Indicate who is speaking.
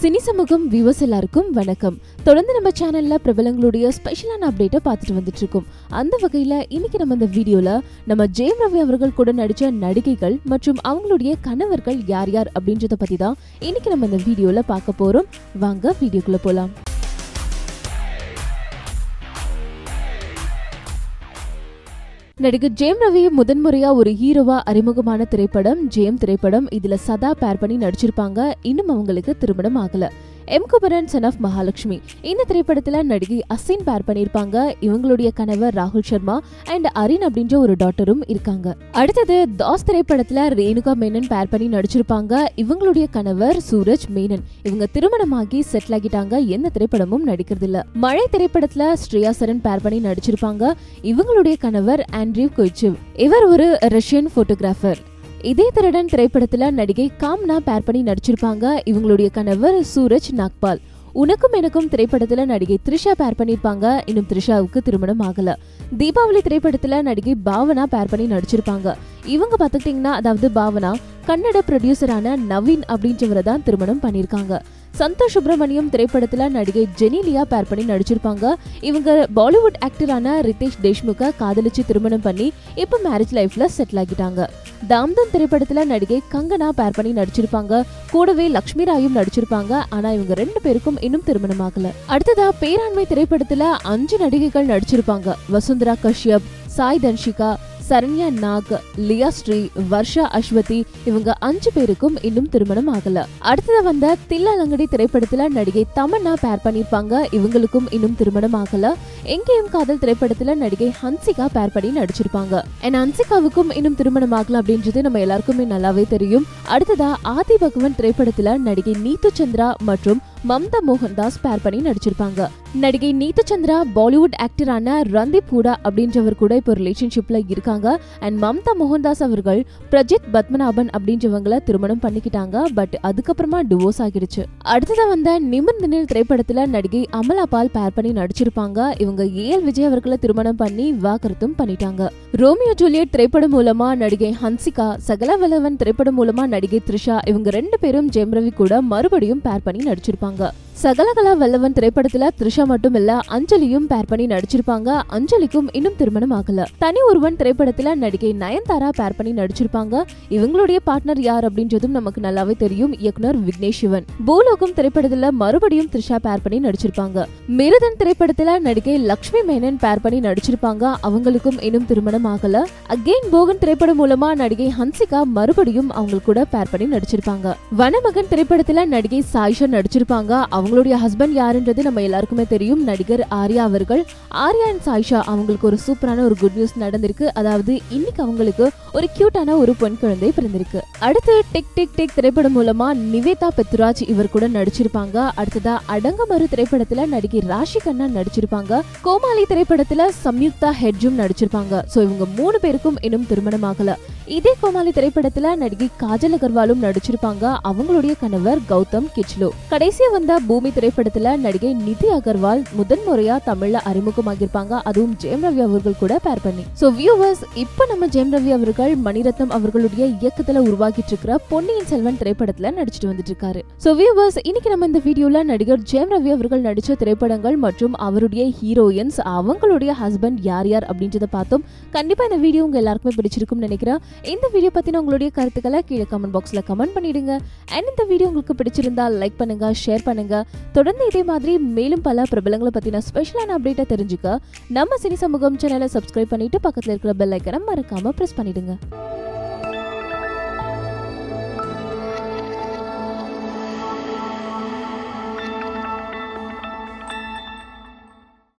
Speaker 1: cine சமூகம் viewers எல்லாருக்கும் வணக்கம் தொடர்ந்து நம்ம சேனல்ல பிரபலங்களுடைய ஸ்பெஷலான அப்டேட்டை பார்த்துட்டு வந்துட்டு இருக்கோம் அந்த வகையில இன்னைக்கு நம்ம இந்த வீடியோல நம்ம ஜெயம் ரவி அவர்கள் கூட நடிச்ச நடிகைகள் மற்றும் அவங்களுடைய கணவர்கள் யார் யார் அப்படின்றத பத்தி தான் இன்னைக்கு நம்ம இந்த வீடியோல பார்க்க போறோம் வாங்க வீடியோக்குள்ள போலாம் நடிகர் ஜெயம் ரவி முதன்முறையா ஒரு ஹீரோவா அறிமுகமான திரைப்படம் ஜெயம் திரைப்படம் இதுல சதா பேர் பண்ணி நடிச்சிருப்பாங்க இன்னும் அவங்களுக்கு திருமணம் ஆகல M Kumaran son of Mahalakshmi இந்த திரைப்படத்துல நடிகை அசின் பேர் பண்ணிருப்பாங்க இவங்களுடைய கணவர் ராகுல் சர்மா அண்ட் அரின் அப்படின்ற ஒரு டாட்டரும் இருக்காங்க அடுத்தது தாஸ் திரைப்படத்துல ரேணுகா மேனன் பேர் பண்ணி நடிச்சிருப்பாங்க இவங்களுடைய கணவர் சூரஜ் மேனன் இவங்க திருமணமாகி செட்டில் ஆகிட்டாங்க எந்த திரைப்படமும் நடிக்கிறது இல்ல மழை திரைப்படத்துல ஸ்ரேயா சரண் பேர் பண்ணி நடிச்சிருப்பாங்க இவங்களுடைய கணவர் ஆண்ட்ரியூ கொய்ச்சிவ் இவர் ஒரு ரஷ்யன் போட்டோகிராஃபர் இதே திருடன் திரைப்படத்துல நடிகை காம்னா பேர் பண்ணி நடிச்சிருப்பாங்க இவங்களுடைய கணவர் சூரஜ் நாக்பால் உனக்கும் எனக்கும் திரைப்படத்துல நடிகை த்ரிஷா பேர் பண்ணிருப்பாங்க இன்னும் த்ரிஷாவுக்கு திருமணம் ஆகல தீபாவளி திரைப்படத்துல நடிகை பாவனா பேர் பண்ணி நடிச்சிருப்பாங்க இவங்க பார்த்துக்கிட்டிங்கன்னா அதாவது பாவனா கன்னட ப்ரொடியூசரான நவீன் அப்படின்றவரை தான் திருமணம் பண்ணியிருக்காங்க சந்தோஷ் சுப்பிரமணியம் திரைப்படத்துல நடிகை ஜெனிலியா பேர் பண்ணி நடிச்சிருப்பாங்க இவங்க பாலிவுட் ஆக்டரான ரிதேஷ் தேஷ்முக காதலிச்சு திருமணம் பண்ணி இப்ப மேரேஜ் லைஃப்ல செட்டில் ஆகிட்டாங்க தாம்தம் திரைப்படத்துல நடிகை கங்கனா பேர் பண்ணி நடிச்சிருப்பாங்க கூடவே லக்ஷ்மி ராயும் நடிச்சிருப்பாங்க ஆனா இவங்க ரெண்டு பேருக்கும் இன்னும் திருமணம் ஆகல அடுத்ததா பேராண்மை திரைப்படத்துல அஞ்சு நடிகைகள் நடிச்சிருப்பாங்க வசுந்தரா கஷ்யப் சாய் தன்ஷிகா சரண்யா நாக் லியா ஸ்ரீ வர்ஷா அஸ்வதி இவங்க அஞ்சு பேருக்கும் இன்னும் திருமணம் ஆகல அடுத்தது வந்த தில்லாலங்கடி திரைப்படத்துல நடிகை தமன்னா பேர் பண்ணிருப்பாங்க இவங்களுக்கும் இன்னும் திருமணம் ஆகல எங்கேயும் காதல் திரைப்படத்துல நடிகை ஹன்சிகா பேர் பண்ணி நடிச்சிருப்பாங்க அண்ட் ஹன்சிகாவுக்கும் இன்னும் திருமணம் ஆகல அப்படின்றது நம்ம எல்லாருக்குமே நல்லாவே தெரியும் அடுத்ததா ஆதி பகவன் திரைப்படத்துல நடிகை நீத்து சந்திரா மற்றும் மம்தா மோகன்தாஸ் பேர் பண்ணி நடிச்சிருப்பாங்க நடிகை நீத்து சந்திரா பாலிவுட் ஆக்டரான ரந்தீப் ஹூடா அப்படின்றவர் கூட இப்போ ரிலேஷன்ஷிப்ல இருக்காங்க அண்ட் மம்தா மோகன்தாஸ் அவர்கள் பிரஜித் பத்மநாபன் அப்படின்றவங்கள திருமணம் பண்ணிக்கிட்டாங்க பட் அதுக்கப்புறமா டிவோர்ஸ் ஆகிடுச்சு அடுத்ததா வந்த நிமிர்ந்து நில் திரைப்படத்துல நடிகை அமலா பால் பேர் பண்ணி நடிச்சிருப்பாங்க இவங்க ஏஎல் விஜய் அவர்களை திருமணம் பண்ணி விவாகரத்தும் பண்ணிட்டாங்க ரோமியோ ஜூலியட் திரைப்படம் மூலமா நடிகை ஹன்சிகா சகலவலவன் திரைப்படம் மூலமா நடிகை த்ரிஷா இவங்க ரெண்டு பேரும் ஜெயம் ரவி கூட மறுபடியும் பேர் பண்ணி நடிச்சிருப்பாங்க சகலகலா வல்லவன் திரைப்படத்துல த்ரிஷா மட்டும் இல்ல அஞ்சலியும் பேர் பண்ணி நடிச்சிருப்பாங்க அஞ்சலிக்கும் இன்னும் திருமணம் ஆகல தனி ஒருவன் திரைப்படத்துல நடிகை நயன்தாரா பேர் பண்ணி நடிச்சிருப்பாங்க இவங்களுடைய பார்ட்னர் யார் அப்படின்றதும் நமக்கு நல்லாவே தெரியும் இயக்குனர் விக்னேஷ் சிவன் பூலோகம் திரைப்படத்துல மறுபடியும் த்ரிஷா பேர் பண்ணி நடிச்சிருப்பாங்க மிருதன் திரைப்படத்துல நடிகை லக்ஷ்மி மேனன் பேர் பண்ணி நடிச்சிருப்பாங்க அவங்களுக்கும் இன்னும் திருமணம் ஆகல அகெயின் போகன் திரைப்படம் மூலமா நடிகை ஹன்சிகா மறுபடியும் அவங்க கூட பேர் பண்ணி நடிச்சிருப்பாங்க வனமகன் திரைப்படத்துல நடிகை சாயிஷா நடிச்சிருப்பாங்க அவங்களுடைய ஹஸ்பண்ட் யாருன்றது நம்ம எல்லாருக்குமே தெரியும் நடிகர் ஆர்யா அவர்கள் ஆர்யா அண்ட் சாயிஷா அவங்களுக்கு ஒரு சூப்பரான ஒரு குட் நியூஸ் நடந்திருக்கு அதாவது இன்னைக்கு அவங்களுக்கு ஒரு கியூட்டான ஒரு பெண் குழந்தை பிறந்திருக்கு அடுத்து டிக் டிக் டிக் திரைப்படம் மூலமா நிவேதா பெத்ராஜ் இவர் கூட நடிச்சிருப்பாங்க அடுத்ததா அடங்கமறு திரைப்படத்துல நடிகை ராஷி கண்ணா நடிச்சிருப்பாங்க கோமாளி திரைப்படத்துல சம்யுக்தா ஹெட்ஜும் நடிச்சிருப்பாங்க சோ இவங்க மூணு பேருக்கும் இன்னும் திருமணம் ஆகல இதே கோமாளி திரைப்படத்துல நடிகை காஜல் அகர்வாலும் நடிச்சிருப்பாங்க அவங்களுடைய கணவர் கௌதம் கிச்லோ கடைசியா வந்த பூமி திரைப்படத்துல நடிகை நிதி அகர்வால் முதன் முறையா தமிழ்ல அறிமுகமாகியிருப்பாங்க அதுவும் ஜெயம் ரவி அவர்கள் கூட பேர் பண்ணி சோ வியூவர்ஸ் இப்ப நம்ம ஜெயம் ரவி அவர்கள் மணிரத்னம் அவர்களுடைய இயக்கத்துல உருவாக்கிட்டு இருக்கிற பொன்னியின் செல்வன் திரைப்படத்துல நடிச்சிட்டு வந்துட்டு இருக்காரு சோ வியூவர்ஸ் இன்னைக்கு நம்ம இந்த வீடியோல நடிகர் ஜெயம் ரவி அவர்கள் நடிச்ச திரைப்படங்கள் மற்றும் அவருடைய ஹீரோயின்ஸ் அவங்களுடைய ஹஸ்பண்ட் யார் யார் அப்படின்றத பார்த்தோம் கண்டிப்பா இந்த வீடியோ உங்க எல்லாருக்குமே பிடிச்சிருக்கும்னு நினைக்கிறேன் இந்த வீடியோ பத்தின உங்களுடைய கருத்துக்களை கீழே கமெண்ட் பாக்ஸ்ல கமெண்ட் பண்ணிடுங்க அண்ட் இந்த வீடியோ உங்களுக்கு பிடிச்சிருந்தா லைக் பண்ணுங்க ஷேர் பண்ணுங்க தொடர்ந்து இதே மாதிரி மேலும் பல பிரபலங்களை பத்தின ஸ்பெஷலான அப்டேட்டை தெரிஞ்சுக்க நம்ம சினி சமூகம் சேனலை சப்ஸ்கிரைப் பண்ணிட்டு பக்கத்துல இருக்கிற பெல் ஐக்கனை மறக்காம பிரஸ் பண்ணிடுங்க